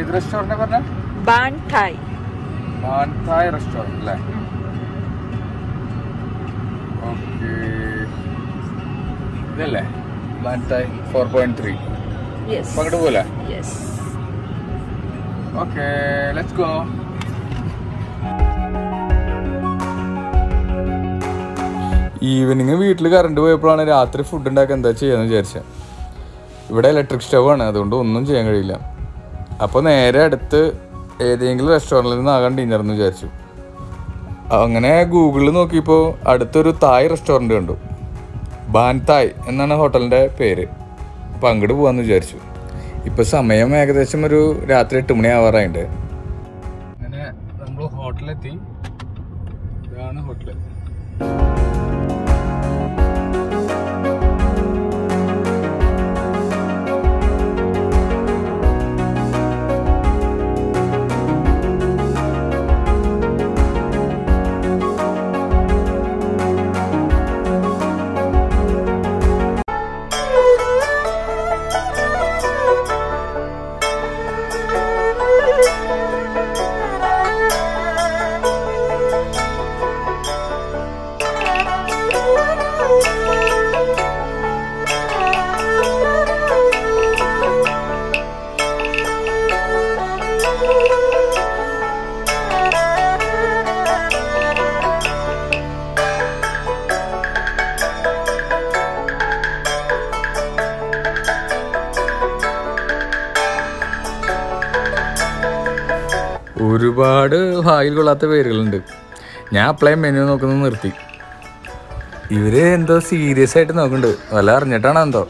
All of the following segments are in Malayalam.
ഏത് റെസ്റ്റോറന്റ് പറഞ്ഞ ബാൻ തായ് മാൻതായ് റെസ്റ്റോറന്റ് അല്ലേ ഓക്കെ ഇതല്ലേ Man Thai four point three yes അപ്പൊ അങ്ങോട്ട് പോലെ yes okay let's go evening വീട്ടിൽ കറണ്ട് പോയപ്പോഴാണ് രാത്രി ഫുഡ് ഉണ്ടാക്കാൻ എന്താ ചെയ്യാന്ന് വിചാരിച്ചത് ഇവിടെ ഇലക്ട്രിക് സ്റ്റവ് ആണ് അതുകൊണ്ട് ഒന്നും ചെയ്യാൻ കഴിയില്ല അപ്പോൾ നേരെ അടുത്ത് ഏതെങ്കിലും റെസ്റ്റോറൻറ്റിൽ നിന്ന് ആകാൻ ഡിന്നർ എന്ന് വിചാരിച്ചു അങ്ങനെ ഗൂഗിളിൽ നോക്കിയപ്പോൾ അടുത്തൊരു തായ് റെസ്റ്റോറൻറ്റ് കണ്ടു ബാൻ തായ് എന്നാണ് ഹോട്ടലിൻ്റെ പേര് അപ്പോൾ അങ്ങോട്ട് പോകാമെന്ന് വിചാരിച്ചു ഇപ്പോൾ സമയം ഏകദേശം ഒരു രാത്രി എട്ട് മണി ആവാറായിട്ടുണ്ട് അങ്ങനെ നമ്മൾ ഹോട്ടലിലെത്തി ഇതാണ് ഹോട്ടൽ ഒരുപാട് വായിൽ കൊള്ളാത്ത പേരുകളുണ്ട് ഞാൻ അപ്ലൈ മെനു നോക്കുന്നത് നിർത്തി ഇവര് എന്തോ സീരിയസ് ആയിട്ട് നോക്കുന്നുണ്ട് വല്ല അറിഞ്ഞിട്ടാണോ എന്തോ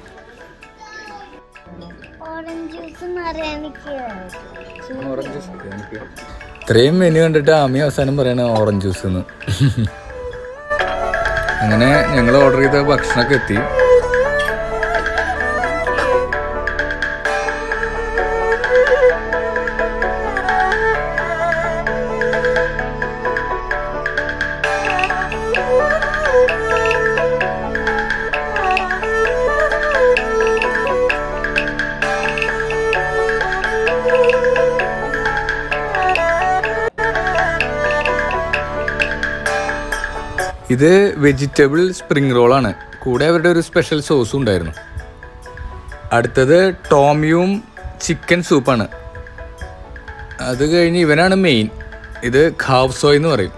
ഓറഞ്ച് ജ്യൂസ് അറിയാൻ എനിക്ക് ഇത്രയും മെനു കണ്ടിട്ട് ആമി അവസാനം പറയണ ഓറഞ്ച് ജ്യൂസ് എന്ന് അങ്ങനെ ഞങ്ങൾ ഓർഡർ ചെയ്ത ഭക്ഷണമൊക്കെ എത്തി ഇത് വെജിറ്റബിൾ സ്പ്രിംഗ് റോളാണ് കൂടെ അവരുടെ ഒരു സ്പെഷ്യൽ സോസും ഉണ്ടായിരുന്നു അടുത്തത് ടോമിയും ചിക്കൻ സൂപ്പാണ് അത് കഴിഞ്ഞ് ഇവനാണ് മെയിൻ ഇത് ഖാവ്സോയ് എന്ന് പറയും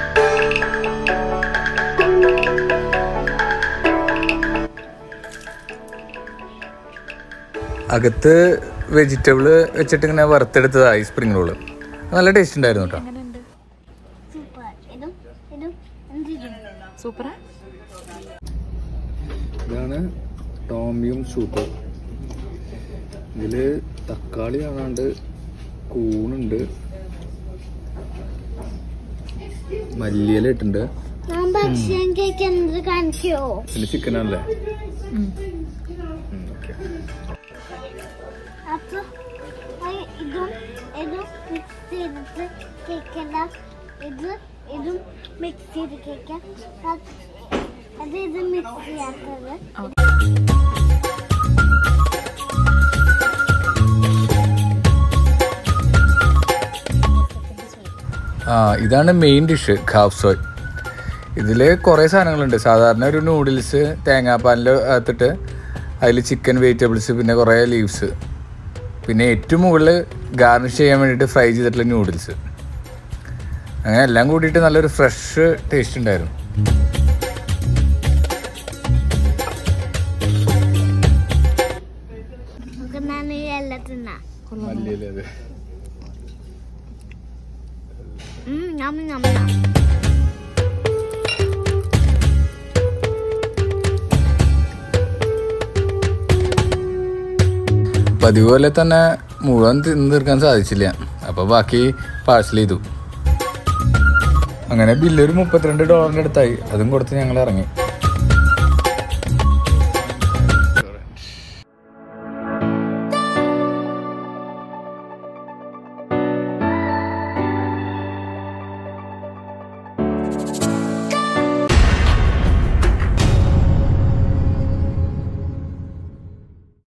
അകത്ത് വെജിറ്റബിൾ വെച്ചിട്ട് ഇങ്ങനെ വറുത്തെടുത്തതായി സ്പ്രിംഗ് റോള് നല്ല ടേസ്റ്റ് ഉണ്ടായിരുന്നു കേട്ടോ എങ്ങനെയുണ്ട് സൂപ്പർ ഇതും ഇതും എന്തിതും സൂപ്പറാ ഇതാണ് ടോമിയും സൂപ്പ് ഇതില് തക്കാളി കാണാണ്ട് കൂണുണ്ട് മല്ലിയില ഇട്ടുണ്ട് ഞാൻ ഭക്ഷണം കഴിക്കാൻ എന്ത് കാണിക്കോ പിന്നെ ചിക്കൻ ആണല്ലേ ഓക്കെ അപ്പൊ അത് ഇതും ഇതും മിക്സ് ചെയ്തിട്ട് കേക്കണ്ട ഇത് ഇതും മിക്സ് ചെയ്ത് കേക്കാം അത് അത് ഇത് മിക്സ് ചെയ്യാത്തത് ആ ഇതാണ് മെയിൻ ഡിഷ് ഖാഫ്സോയ് ഇതിൽ കുറേ സാധനങ്ങളുണ്ട് സാധാരണ ഒരു നൂഡിൽസ് തേങ്ങാപ്പാലിൽ അകത്തിട്ട് അതിൽ ചിക്കൻ വെജിറ്റബിൾസ് പിന്നെ കുറേ ലീവ്സ് പിന്നെ ഏറ്റവും മുകളിൽ ഗാർണിഷ് ചെയ്യാൻ വേണ്ടിയിട്ട് ഫ്രൈ ചെയ്തിട്ടുള്ള നൂഡിൽസ് അങ്ങനെ എല്ലാം കൂടിയിട്ട് നല്ലൊരു ഫ്രഷ് ടേസ്റ്റ് ഉണ്ടായിരുന്നു നമുക്ക് ഞാൻ ഈ എല്ലാം തിന്നാ മല്ലിയില ഉം ഞമ്മ ഞമ്മ പതിവ് പോലെ തന്നെ മുഴുവൻ തിന്ന് തീർക്കാൻ സാധിച്ചില്ല അപ്പോൾ ബാക്കി പാഴ്സൽ ചെയ്തു അങ്ങനെ ബില്ല് ഒരു മുപ്പത്തിരണ്ട് ഡോളറിൻ്റെ അടുത്തായി അതും കൊടുത്ത് ഞങ്ങൾ ഇറങ്ങി